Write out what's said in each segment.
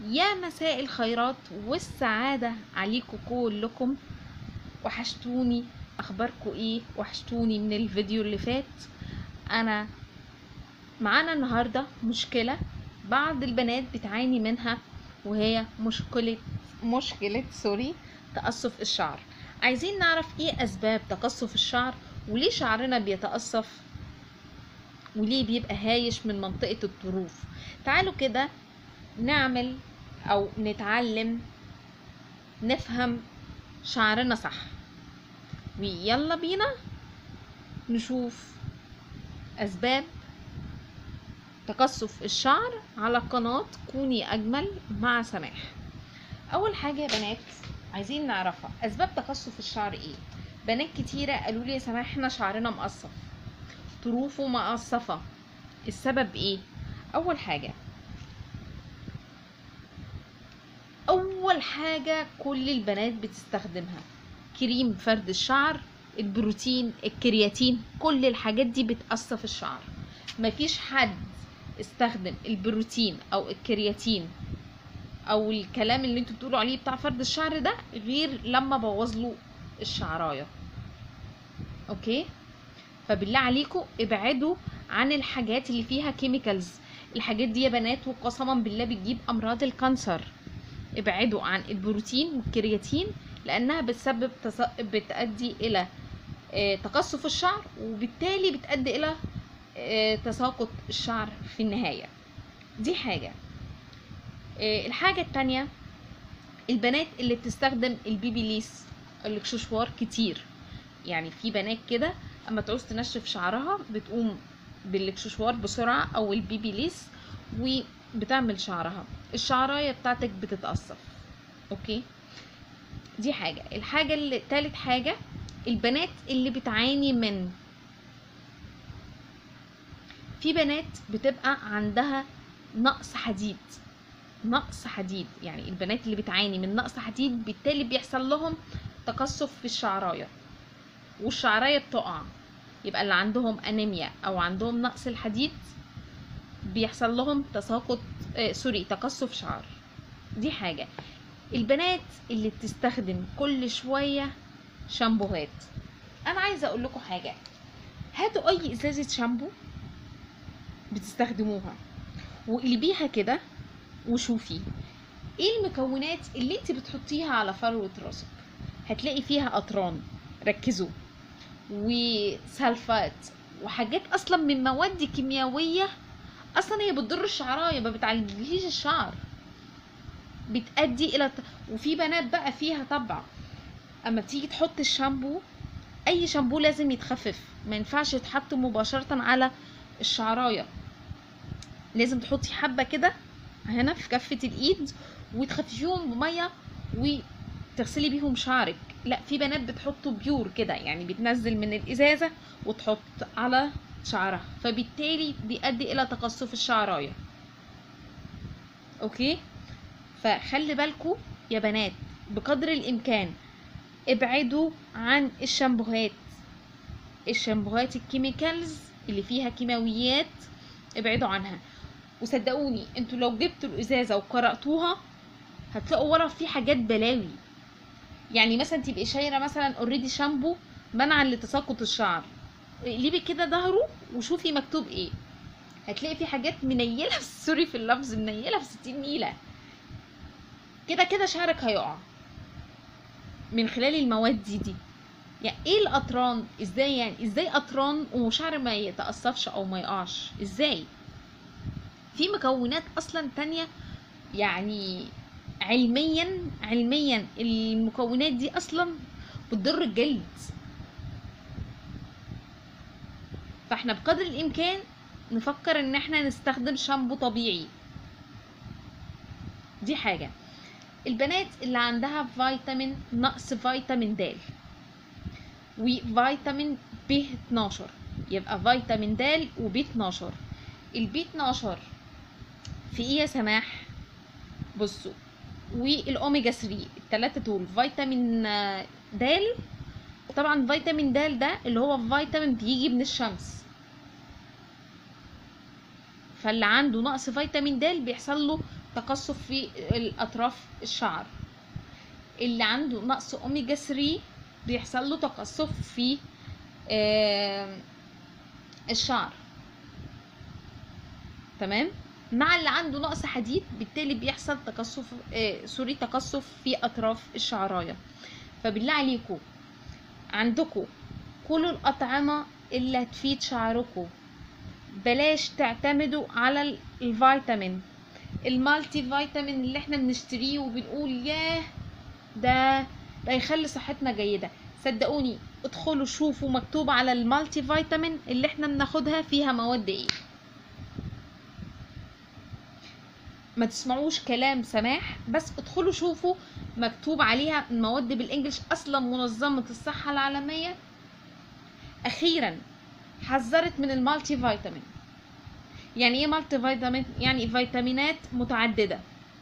يا مساء الخيرات والسعادة عليكم كلكم وحشتوني اخباركم ايه وحشتوني من الفيديو اللي فات انا معانا النهاردة مشكلة بعض البنات بتعاني منها وهي مشكلة مشكلة سوري تقصف الشعر عايزين نعرف ايه اسباب تقصف الشعر وليه شعرنا بيتقصف وليه بيبقى هايش من منطقة الطروف تعالوا كده نعمل او نتعلم نفهم شعرنا صح ويلا بينا نشوف اسباب تقصف الشعر على قناة كوني اجمل مع سماح اول حاجة يا بنات عايزين نعرفها اسباب تقصف الشعر ايه بنات كتيرة قالوا لي يا سماح احنا شعرنا مقصف طروفه مقصفة السبب ايه اول حاجة اول حاجة كل البنات بتستخدمها كريم فرد الشعر البروتين الكرياتين كل الحاجات دي بتقصف الشعر مفيش حد استخدم البروتين او الكرياتين او الكلام اللي انتوا بتقولوا عليه بتاع فرد الشعر ده غير لما بوظله الشعرايه اوكي فبالله عليكم ابعدوا عن الحاجات اللي فيها كيميكالز الحاجات دي يا بنات وقسما بالله بتجيب امراض الكانسر ابعدوا عن البروتين والكرياتين لانها بتسبب تص... بتؤدي الى آه، تقصف الشعر وبالتالي بتؤدي الى آه، تساقط الشعر في النهايه دي حاجه آه، الحاجه التانية البنات اللي بتستخدم البيبي ليس الاكسسوار كتير يعني في بنات كده اما تعوز تنشف شعرها بتقوم بالاكسسوار بسرعه او البيبي ليس وبتعمل شعرها الشعرايه بتاعتك بتتقصف اوكي دي حاجه الحاجه اللي تالت حاجه البنات اللي بتعاني من في بنات بتبقى عندها نقص حديد نقص حديد يعني البنات اللي بتعاني من نقص حديد بالتالي بيحصل لهم تقصف في الشعرايه والشعرايه بتقع يبقى اللي عندهم انيميا او عندهم نقص الحديد بيحصل لهم تساقط آه سوري تقصف شعر دي حاجه البنات اللي بتستخدم كل شويه شامبوهات انا عايزه اقول لكم حاجه هاتوا اي ازازه شامبو بتستخدموها واقلبيها كده وشوفي ايه المكونات اللي انت بتحطيها على فروه راسك هتلاقي فيها قطران ركزوا وسلفات وحاجات اصلا من مواد كيميائيه اصلا هي بتضر الشعرايه ما بتعالجليش الشعر بتأدي الى وفي بنات بقى فيها طبع اما بتيجي تحط الشامبو اي شامبو لازم يتخفف ما ينفعش يتحط مباشره على الشعرايه لازم تحطي حبه كده هنا في كفه الايد وتخففيهم بميه وتغسلي بيهم شعرك لا في بنات بتحطه بيور كده يعني بتنزل من الازازه وتحط على شعرها فبالتالي بيؤدي الى تقصف الشعرايه اوكي فخلي بالكم يا بنات بقدر الامكان ابعدوا عن الشامبوهات الشامبوهات الكيميكالز اللي فيها كيماويات ابعدوا عنها وصدقوني انتوا لو جبتوا الازازه وقراتوها هتلاقوا ورا في حاجات بلاوي يعني مثلا تبقي شايره مثلا اوريدي شامبو منعا لتساقط الشعر اقلبي كده ظهره وشوفي مكتوب ايه هتلاقي في حاجات منيله سوري في اللفظ منيله في ستين نيله كده كده شعرك هيقع من خلال المواد دي دي يعني ايه الاطران ازاي يعني ازاي اطران وشعر ما يتقصفش او ما يقعش ازاي في مكونات اصلا تانية يعني علميا علميا المكونات دي اصلا بتضر الجلد فاحنا بقدر الامكان نفكر ان احنا نستخدم شامبو طبيعي دي حاجة البنات اللي عندها فيتامين نقص فيتامين د وفيتامين ب 12 يبقى فيتامين د وب 12 البي 12 في ايه يا سماح بصوا والاوميجا 3 التلاتة دول فيتامين د طبعا فيتامين د ده اللي هو فيتامين بيجي من الشمس فاللي عنده نقص فيتامين د بيحصل له تقصف في الاطراف الشعر اللي عنده نقص اوميجا 3 بيحصل له تقصف في آه، الشعر تمام مع اللي عنده نقص حديد بالتالي بيحصل تقصف آه سوري تقصف في اطراف الشعرايه فبالله عليكم عندكم كلوا الاطعمه اللي هتفيد شعركم بلاش تعتمدوا على ال- الفيتامين المالتي فيتامين اللي احنا بنشتريه وبنقول ياه ده ده يخلي صحتنا جيده صدقوني ادخلوا شوفوا مكتوب على المالتي فيتامين اللي احنا بناخدها فيها مواد ايه ما تسمعوش كلام سماح بس ادخلوا شوفوا مكتوب عليها المواد بالانجلش اصلا منظمة الصحة العالمية اخيرا حذرت من المالتي فيتامين يعني ايه مالتي فيتامين يعني فيتامينات متعددة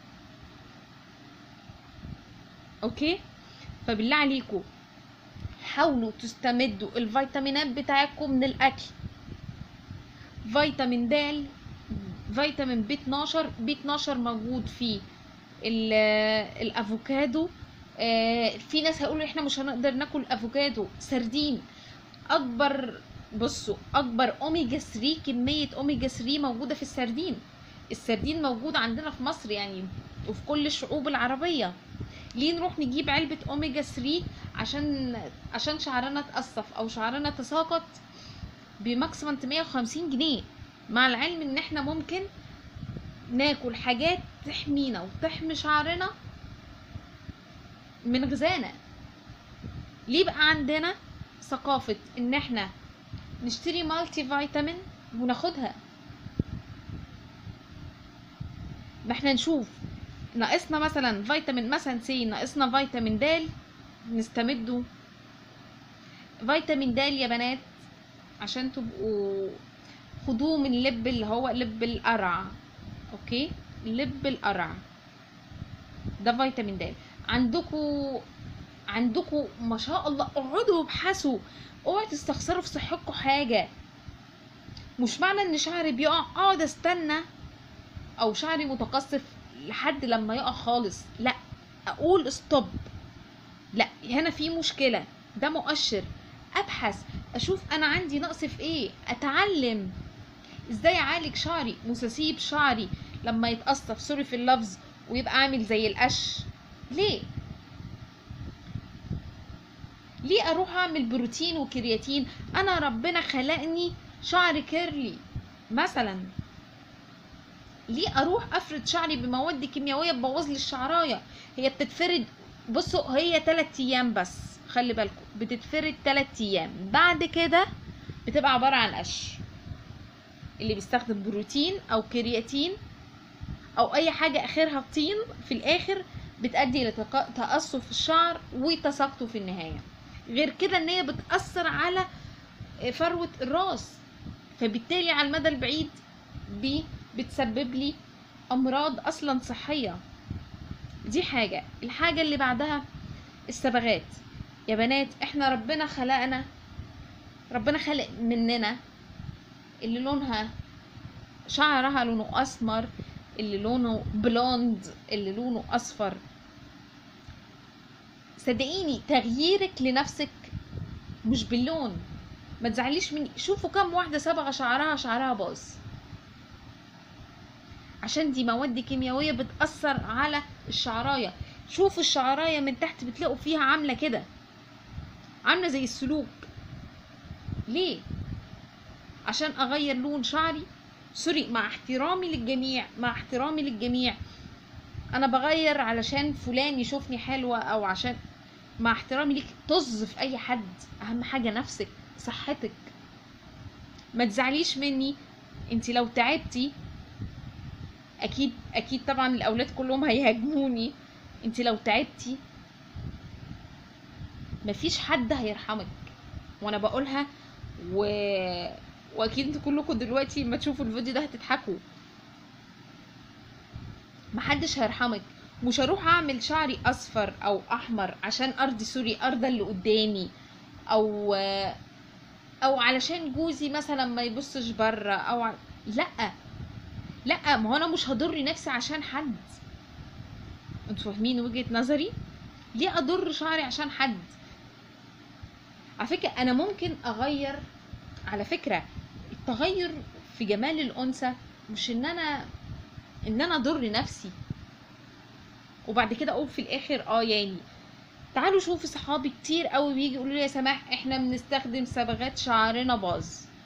اوكي فبالله عليكم حاولوا تستمدوا الفيتامينات بتاعتكم من الاكل فيتامين د فيتامين بي 12 بي 12 موجود في ال- الافوكادو آه، في ناس هيقولوا احنا مش هنقدر ناكل افوكادو سردين اكبر بصوا اكبر اوميجا 3 كميه اوميجا 3 موجوده في السردين السردين موجود عندنا في مصر يعني وفي كل الشعوب العربيه ليه نروح نجيب علبه اوميجا 3 عشان عشان شعرنا اتقصف او شعرنا تساقط بماكسيمم 150 جنيه مع العلم ان احنا ممكن ناكل حاجات تحمينا وتحمي شعرنا من غذانا ليه بقى عندنا ثقافة ان احنا نشتري مالتي فيتامين وناخدها ما احنا نشوف ناقصنا مثلا فيتامين مثلا سي ناقصنا فيتامين د نستمده فيتامين د يا بنات عشان تبقوا خدوه من لب اللي هو لب القرع اوكي لب القرع ده فيتامين د عندكوا عندكوا ما شاء الله اقعدوا ابحثوا اوعوا تستخسروا في صحتكم حاجه مش معنى ان شعري بيقع اقعد استنى او شعري متقصف لحد لما يقع خالص لا اقول ستوب لا هنا في مشكله ده مؤشر ابحث اشوف انا عندي نقص في ايه اتعلم ازاي اعالج شعري مساسيب شعري لما يتقصف سوري في اللفظ ويبقى عامل زي القش ليه ليه اروح اعمل بروتين وكرياتين انا ربنا خلقني شعر كيرلي مثلا ليه اروح افرد شعري بمواد كيميائيه تبوظ لي الشعرايه هي بتتفرد بصوا هي 3 ايام بس خلي بالكم بتتفرد 3 ايام بعد كده بتبقى عباره عن قش اللي بيستخدم بروتين او كرياتين او اي حاجه اخرها طين في الاخر بتؤدي الى تق- تقصف الشعر وتساقطه في النهايه غير كده ان هي بتاثر على فروه الراس فبالتالي على المدى البعيد بي بتسبب لي امراض اصلا صحيه دي حاجه الحاجه اللي بعدها الصبغات يا بنات احنا ربنا خلقنا ربنا خلق مننا اللي لونها شعرها لونه اسمر اللي لونه بلوند اللي لونه اصفر صدقيني تغييرك لنفسك مش باللون ما تزعليش مني شوفوا كم واحده صبغه شعرها شعرها باظ عشان دي مواد كيميائيه بتاثر على الشعرايه شوفوا الشعرايه من تحت بتلاقوا فيها عامله كده عامله زي السلوك ليه عشان اغير لون شعري سوري مع احترامي للجميع مع احترامي للجميع انا بغير علشان فلان يشوفني حلوة او عشان مع احترامي ليك طز في اي حد اهم حاجة نفسك صحتك ما تزعليش مني انت لو تعبتي اكيد اكيد طبعا الاولاد كلهم هيهاجموني انت لو تعبتي مفيش حد هيرحمك وانا بقولها و... واكيد انتوا كلكم دلوقتي لما تشوفوا الفيديو ده هتضحكوا محدش هيرحمك مش هروح اعمل شعري اصفر او احمر عشان ارضي سوري ارضى اللي قدامي او او علشان جوزي مثلا ما يبصش بره او ع... لا لا ما هو انا مش هضر نفسي عشان حد انتوا فاهمين وجهة نظري ليه اضر شعري عشان حد على فكرة انا ممكن اغير على فكرة التغير في جمال الانثى مش ان انا ان انا اضر نفسي وبعد كده اقول في الاخر اه يعني تعالوا شوفوا صحابي كتير قوي بيجي يقولوا لي يا سماح احنا بنستخدم صبغات شعرنا باظ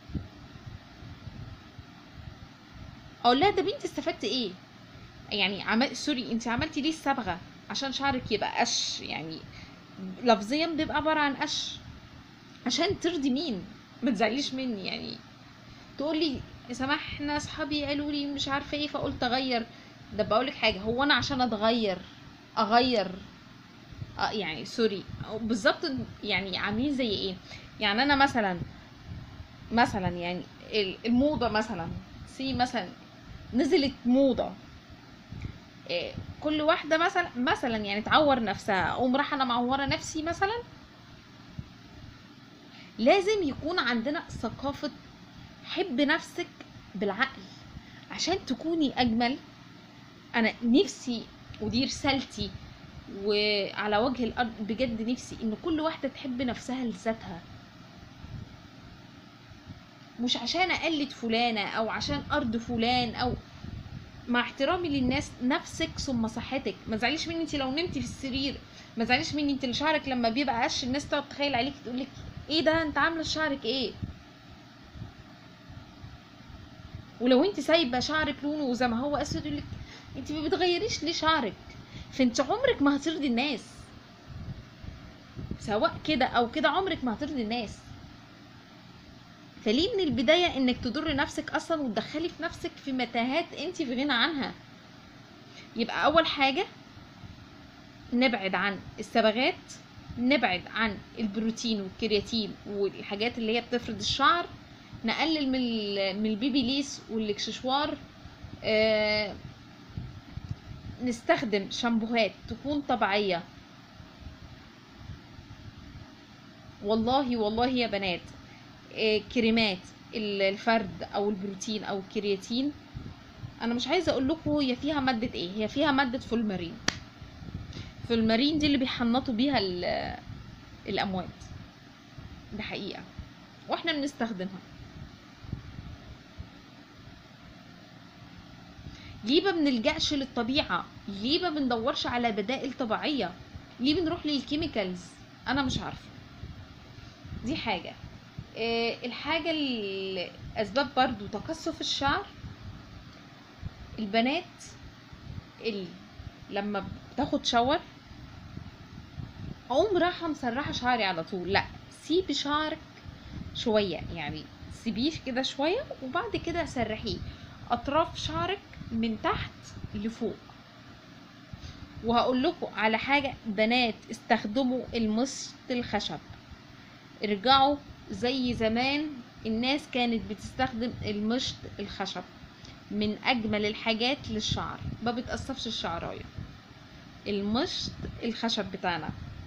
اقول لها ده بنتي استفدت ايه يعني عمل سوري انت عملتي ليه الصبغه عشان شعرك يبقى قش يعني لفظيا بيبقى عباره عن قش عشان ترضي مين ما تزعليش مني يعني تقول لي يا سماح احنا اصحابي قالوا لي مش عارفه ايه فقلت اغير ده بقول لك حاجه هو انا عشان اتغير اغير اه يعني سوري أو بالظبط يعني عاملين زي ايه يعني انا مثلا مثلا يعني ال- الموضه مثلا سي مثلا نزلت موضه إيه، كل واحده مثلا مثلا يعني تعور نفسها اقوم رايحه انا معوره نفسي مثلا لازم يكون عندنا ثقافه حب نفسك بالعقل عشان تكوني اجمل انا نفسي ودي رسالتي وعلى وجه الارض بجد نفسي ان كل واحده تحب نفسها لذاتها مش عشان اقلد فلانه او عشان ارض فلان او مع احترامي للناس نفسك ثم صحتك ما تزعليش مني انت لو نمتي في السرير ما تزعليش مني انت اللي شعرك لما بيبقى قش الناس تقعد تخيل عليك تقول لك ايه ده انت عامله شعرك ايه ولو انت سايبه شعرك لونه زي ما هو اسود يقول لك انت ما بتغيريش ليه شعرك فانت عمرك ما هترضي الناس سواء كده او كده عمرك ما هترضي الناس فليه من البداية انك تضر نفسك اصلا وتدخلي في نفسك في متاهات انت في غنى عنها يبقى اول حاجة نبعد عن الصبغات نبعد عن البروتين والكرياتين والحاجات اللي هي بتفرد الشعر نقلل من ال- من البيبي ليس والاكسسوار آه نستخدم شامبوهات تكون طبيعية والله والله يا بنات آه، كريمات ال- الفرد او البروتين او الكرياتين انا مش عايزه اقول لكم هي فيها ماده ايه هي فيها ماده فولمارين فولمارين دي اللي بيحنطوا بيها ال- الاموات ده حقيقه واحنا بنستخدمها ليه ما بنلجأش للطبيعة ليه ما بندورش على بدائل طبيعية ليه بنروح للكيميكالز انا مش عارفة دي حاجة آه، الحاجة اللي اسباب برضو تقصف الشعر البنات اللي لما بتاخد شاور اقوم رايحة مسرحة شعري على طول لا سيبي شعرك شوية يعني سيبيه كده شوية وبعد كده سرحيه اطراف شعرك من تحت لفوق وهقول لكم على حاجة بنات استخدموا المشط الخشب ارجعوا زي زمان الناس كانت بتستخدم المشط الخشب من اجمل الحاجات للشعر ما بتقصفش الشعرايه المشط الخشب بتاعنا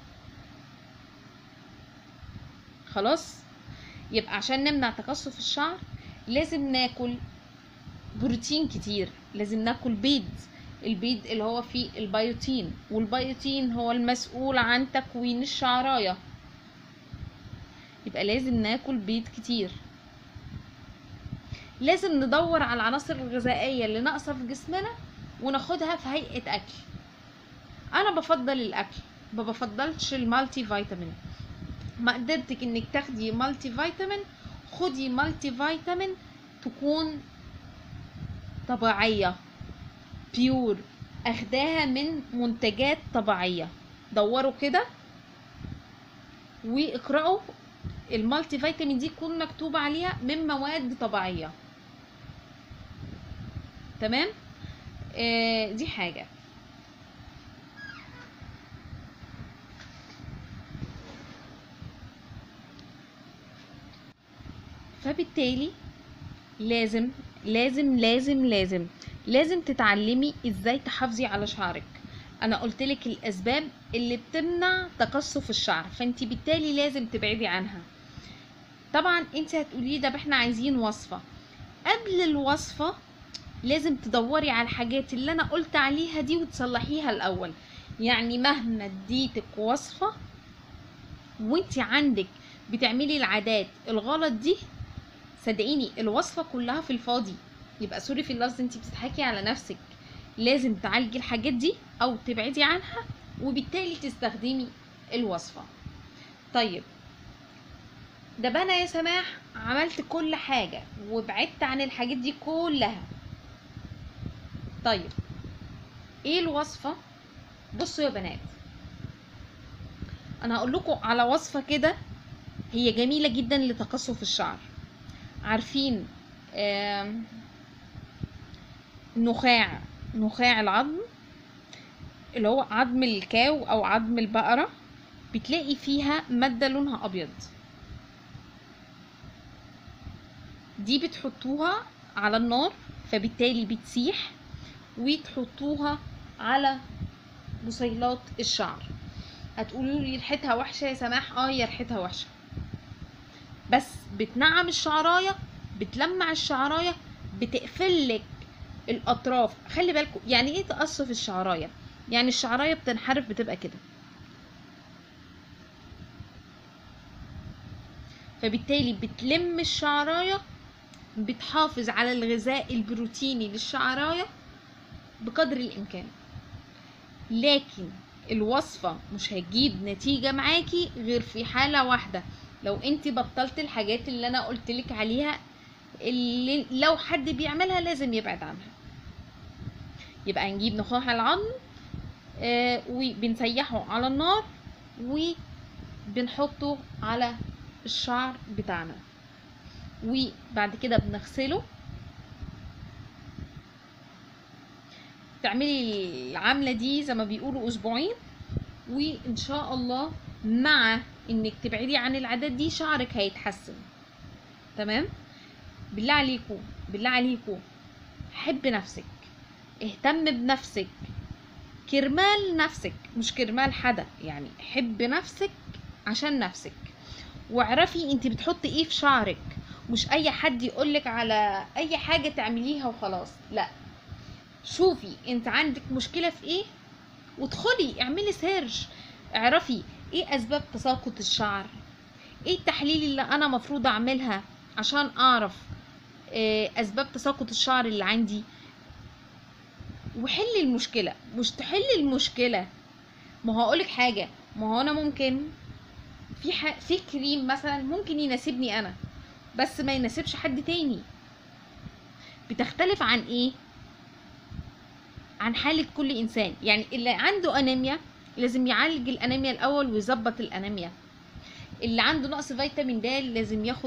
خلاص يبقى عشان نمنع تقصف الشعر لازم ناكل بروتين كتير لازم ناكل بيض البيض اللي هو فيه البيوتين والبيوتين هو المسؤول عن تكوين الشعرايه يبقى لازم ناكل بيض كتير لازم ندور على العناصر الغذائية اللي ناقصة في جسمنا وناخدها في هيئة أكل أنا بفضل الأكل ما بفضلش المالتي فيتامين ما قدرتك انك تاخدي مالتي فيتامين خدي مالتي فيتامين تكون طبيعية بيور اخداها من منتجات طبيعية دوروا كده واقرأوا المالتي فيتامين دي يكون مكتوب عليها من مواد طبيعية تمام آه دي حاجة فبالتالي لازم لازم لازم لازم لازم تتعلمي ازاي تحافظي على شعرك انا قلتلك الاسباب اللي بتمنع تقصف الشعر فانت بالتالي لازم تبعدي عنها طبعا انت هتقولي ده احنا عايزين وصفة قبل الوصفة لازم تدوري على الحاجات اللي انا قلت عليها دي وتصلحيها الاول يعني مهما اديتك وصفة وانت عندك بتعملي العادات الغلط دي صدقيني الوصفة كلها في الفاضي يبقى سوري في اللفظ انت بتضحكي على نفسك لازم تعالجي الحاجات دي او تبعدي عنها وبالتالي تستخدمي الوصفة طيب ده بقى انا يا سماح عملت كل حاجة وبعدت عن الحاجات دي كلها طيب ايه الوصفة بصوا يا بنات انا هقول لكم على وصفة كده هي جميلة جدا لتقصف الشعر عارفين آم، نخاع نخاع العظم اللي هو عظم الكاو او عظم البقرة بتلاقي فيها مادة لونها ابيض دي بتحطوها على النار فبالتالي بتسيح وتحطوها على بصيلات الشعر هتقولوا لي ريحتها وحشه يا سماح اه هي ريحتها وحشه بس بتنعم الشعرايه بتلمع الشعرايه بتقفل لك الاطراف خلي بالكم يعني ايه تقصف الشعرايه يعني الشعرايه بتنحرف بتبقى كده فبالتالي بتلم الشعرايه بتحافظ على الغذاء البروتيني للشعرايه بقدر الامكان لكن الوصفة مش هتجيب نتيجة معاكي غير في حالة واحدة لو انت بطلت الحاجات اللي انا قلتلك عليها اللي لو حد بيعملها لازم يبعد عنها يبقى نجيب نخاع العظم آه وبنسيحه على النار وبنحطه على الشعر بتاعنا وبعد كده بنغسله تعملي العملة دي زي ما بيقولوا اسبوعين وان شاء الله مع انك تبعدي عن العادات دي شعرك هيتحسن تمام بالله عليكم بالله عليكم حب نفسك اهتم بنفسك كرمال نفسك مش كرمال حدا يعني حب نفسك عشان نفسك واعرفي انت بتحطي ايه في شعرك مش اي حد يقولك على اي حاجة تعمليها وخلاص لا شوفي انت عندك مشكلة في ايه وادخلي اعملي سيرش اعرفي ايه اسباب تساقط الشعر ايه التحليل اللي انا مفروض اعملها عشان اعرف اه اسباب تساقط الشعر اللي عندي وحلي المشكلة مش تحلي المشكلة ما هو هقولك حاجة ما هو انا ممكن في ح... في كريم مثلا ممكن يناسبني انا بس ما يناسبش حد تاني بتختلف عن ايه عن حالة كل إنسان يعني اللي عنده أنيميا لازم يعالج الأنيميا الأول ويظبط الأنيميا اللي عنده نقص فيتامين د لازم ياخد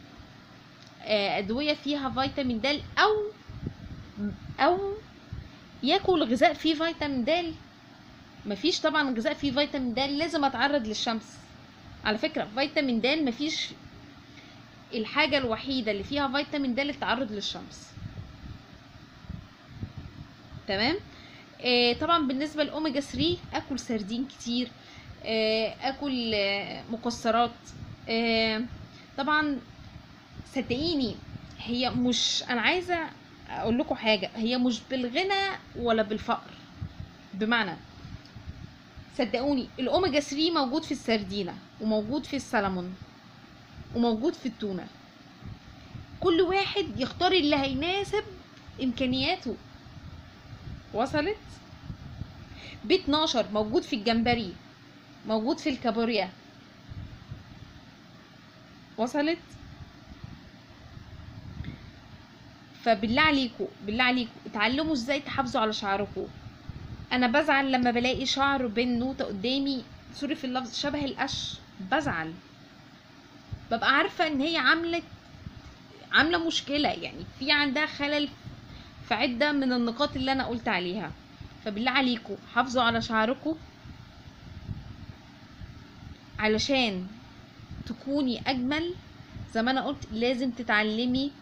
أدوية فيها فيتامين د أو أو ياكل غذاء فيه فيتامين د مفيش طبعا غذاء فيه فيتامين د لازم اتعرض للشمس على فكرة فيتامين د مفيش الحاجة الوحيدة اللي فيها فيتامين د التعرض للشمس تمام آه طبعا بالنسبه لاوميجا 3 اكل سردين كتير آه اكل آه مكسرات آه طبعا صدقيني هي مش انا عايزه اقول لكم حاجه هي مش بالغنى ولا بالفقر بمعنى صدقوني الاوميجا 3 موجود في السردينه وموجود في السلمون وموجود في التونه كل واحد يختار اللي هيناسب امكانياته وصلت ب 12 موجود في الجمبري موجود في الكابوريا وصلت فبالله عليكم بالله عليكم اتعلموا ازاي تحافظوا على شعركم انا بزعل لما بلاقي شعر بنوته قدامي سوري في اللفظ شبه القش بزعل ببقى عارفه ان هي عملت عامله مشكله يعني في عندها خلل في عدة من النقاط اللي أنا قلت عليها فبالله عليكم حافظوا على شعركم علشان تكوني أجمل زي ما أنا قلت لازم تتعلمي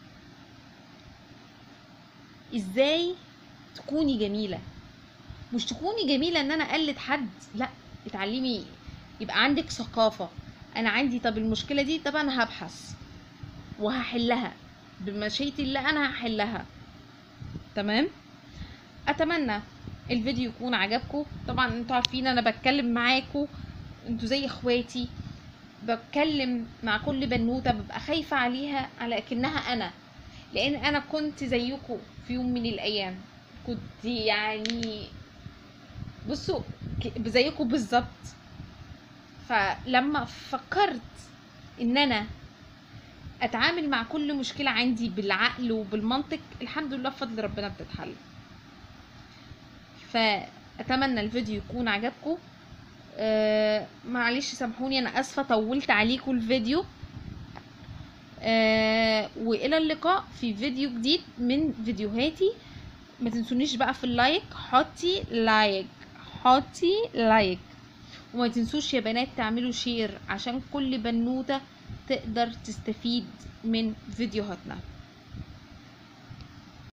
إزاي تكوني جميلة مش تكوني جميلة إن أنا أقلد حد لا اتعلمي يبقى عندك ثقافة أنا عندي طب المشكلة دي طب أنا هبحث وهحلها بمشيئة الله أنا هحلها تمام اتمنى الفيديو يكون عجبكم طبعا انتوا عارفين انا بتكلم معاكم انتوا زي اخواتي بتكلم مع كل بنوته ببقى خايفه عليها على اكنها انا لان انا كنت زيكم في يوم من الايام كنت يعني بصوا ك- زيكم بالظبط فلما فكرت ان انا اتعامل مع كل مشكله عندي بالعقل وبالمنطق الحمد لله بفضل ربنا بتتحل فاتمنى الفيديو يكون عجبكم آه معلش سامحوني انا اسفه طولت عليكم الفيديو آه والى اللقاء في فيديو جديد من فيديوهاتي ما تنسونيش بقى في اللايك حطي لايك حطي لايك وما تنسوش يا بنات تعملوا شير عشان كل بنوتة تقدر تستفيد من فيديوهاتنا